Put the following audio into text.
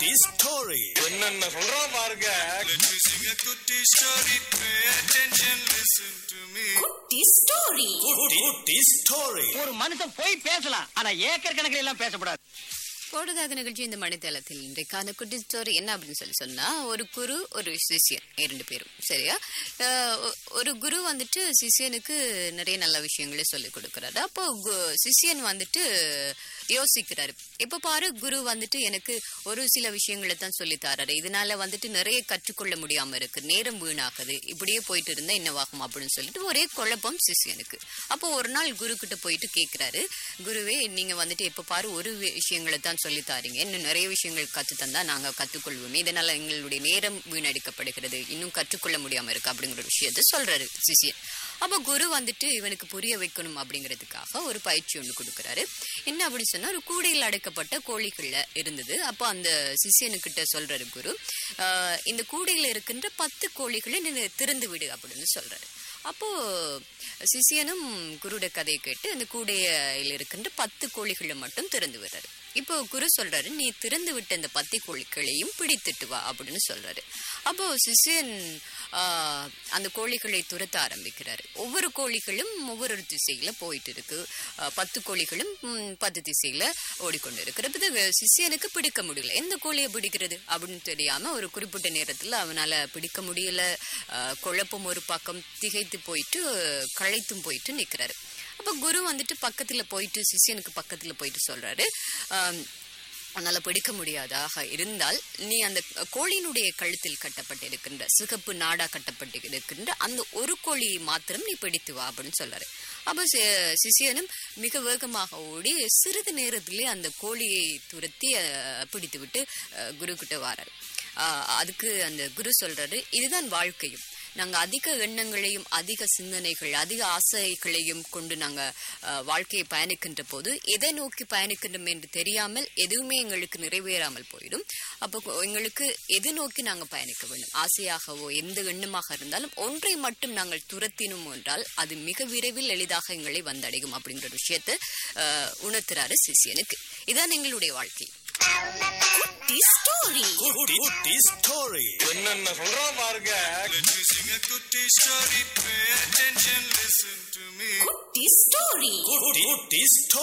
குட்டி ஸ்டோரி என்னென்ன சொல்றான் பாருங்க Let me sing a kutti story. Pay attention, listen to me. குட்டி ஸ்டோரி குட்டி ஸ்டோரி ஒரு மனுஷன் போய் பேசலாம் ஆனா ஏக்கர் கணக்கில் எல்லாம் பேசக்கூடாது பொழுதாக நிகழ்ச்சி இந்த மணித்தளத்தில் இன்றைக்கான குட்டி ஸ்டோரி என்ன அப்படின்னு சொல்லி சொன்னா ஒரு குரு ஒரு சிஷியன் இரண்டு பேரும் சரியா அஹ் ஒ- ஒரு குரு வந்துட்டு சிஷியனுக்கு நிறைய நல்ல விஷயங்களை சொல்லி கொடுக்கறாரு அப்போ கு- சிஷியன் வந்துட்டு யோசிக்கிறாரு இப்ப பாரு குரு வந்துட்டு எனக்கு ஒரு சில விஷயங்களை தான் சொல்லி தராரு இதனால வந்துட்டு நிறைய கற்றுக்கொள்ள முடியாம இருக்கு நேரம் வீணாகுது இப்படியே போயிட்டு இருந்தா என்னவாகும் அப்படின்னு சொல்லிட்டு ஒரே குழப்பம் சிஷியனுக்கு அப்போ ஒரு நாள் குரு கிட்ட போயிட்டு கேக்குறாரு குருவே நீங்க வந்துட்டு எப்ப பாரு ஒரு விஷயங்களை தான் சொல்லி தாரீங்க இன்னும் நிறைய விஷயங்கள் கத்து தந்தா நாங்க கத்துக்கொள்வோம் இதனால எங்களுடைய நேரம் வீணடிக்கப்படுகிறது இன்னும் கற்றுக்கொள்ள முடியாம இருக்கு அப்படிங்கிற விஷயத்த சொல்றாரு சிஷியன் அப்ப குரு வந்துட்டு இவனுக்கு புரிய வைக்கணும் அப்படிங்கிறதுக்காக ஒரு பயிற்சி ஒண்ணு கொடுக்கறாரு என்ன அப்படின்னு சொன்னா ஒரு கூடையில் அடைக்கப்பட்ட கோழிகள்ல இருந்தது அப்போ அந்த சிஷியனுக்கிட்ட சொல்றாரு குரு ஆஹ் இந்த கூடையில இருக்கின்ற பத்து கோழிகளை நீ திறந்து விடு அப்படின்னு சொல்றாரு அப்போ சிஷியனும் குருட கதையை கேட்டு அந்த கூடையில் இருக்கின்ற பத்து கோழிகளை மட்டும் திறந்து விடுறாரு இப்போ குரு சொல்றாரு நீ திறந்து விட்ட இந்த பத்து கோழிகளையும் பிடித்துட்டு வா அப்படின்னு சொல்றாரு அப்போ சிஷியன் ஆஹ், அந்த கோழிகளை துரத்த ஆரம்பிக்கிறாரு ஒவ்வொரு கோழிகளும் ஒவ்வொரு திசையில போயிட்டு இருக்கு ஆஹ், பத்து கோழிகளும் ம், பத்து திசையில ஓடிக்கொண்டு இருக்கிறது இது சிஷியனுக்கு பிடிக்க முடியல எந்த கோழியை பிடிக்கிறது அப்படின்னு தெரியாம ஒரு குறிப்பிட்ட நேரத்துல அவனால பிடிக்க முடியல ஆஹ், குழப்பம் ஒரு பக்கம் திகைத்து போயிட்டு களைத்தும் போயிட்டு நிக்கிறாரு அப்ப குரு வந்துட்டு பக்கத்துல போயிட்டு சிஷியனுக்கு பக்கத்துல போயிட்டு சொல்றாரு ஆம், உன்னால பிடிக்க முடியாதாக இருந்தால் நீ அந்த கோழியினுடைய கழுத்தில் கட்டப்பட்டிருக்கின்ற சிகப்பு நாடா கட்டப்பட்டு இருக்கின்ற அந்த ஒரு கோழியை மாத்திரம் நீ பிடித்து வா அப்படின்னு சொல்றாரு அப்ப சி- சிஷியனும் மிக வேகமாக ஓடி சிறிது நேரத்திலே அந்த கோழியை துரத்தி அஹ், பிடித்து விட்டு அஹ், குரு கிட்ட வாராரு ஆஹ், அதுக்கு அந்த குரு சொல்றாரு இதுதான் வாழ்க்கையும் நாங்க அதிக எண்ணங்களையும் அதிக சிந்தனைகள் அதிக ஆசைகளையும் கொண்டு நாங்க அஹ், வாழ்க்கையை பயணிக்கின்ற போது எதை நோக்கி பயணிக்கின்றோம் என்று தெரியாமல் எதுவுமே எங்களுக்கு நிறைவேறாமல் போயிடும் அப்போ கொ- எங்களுக்கு எது நோக்கி நாங்க பயணிக்க வேண்டும் ஆசையாகவோ எந்த எண்ணமாக இருந்தாலும் ஒன்றை மட்டும் நாங்கள் துரத்தினோம் என்றால் அது மிக விரைவில் எளிதாக எங்களை வந்தடையும் அப்படிங்கிற விஷயத்தை அஹ், உணர்த்துறாரு சிஷியனுக்கு இதான் எங்களுடைய வாழ்க்கை குட்டி ஸ்டோரி குட்டி ஸ்டோரி என்னென்ன சொல்றான் பாருங்க Let me sing a kutti story. Pay attention, listen to me. குட்டி ஸ்டோரி குட்டி ஸ்டோரி